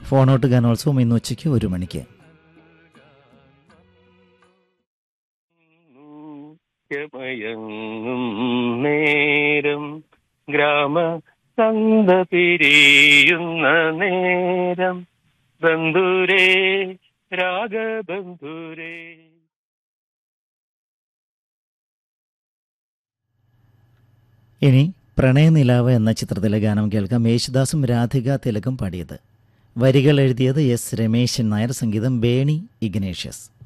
ഫോണോട്ട് ഗാനോത്സവം ഇന്ന് ഉച്ചയ്ക്ക് ഒരു മണിക്ക് യമയങ്ങും നേരം ഗ്രാമ സന്ത പിരിയുന്ന നേരം ബന്ധുരേ രാഗബന്ധുരേ ഇനി പ്രണയനിലാവ് എന്ന ചിത്രത്തിലെ ഗാനം കേൾക്കാം യേശുദാസും രാധിക തിലകും പാടിയത് വരികൾ എഴുതിയത് എസ് രമേശൻ നായർ സംഗീതം ബേണി ഇഗ്നേഷ്യസ്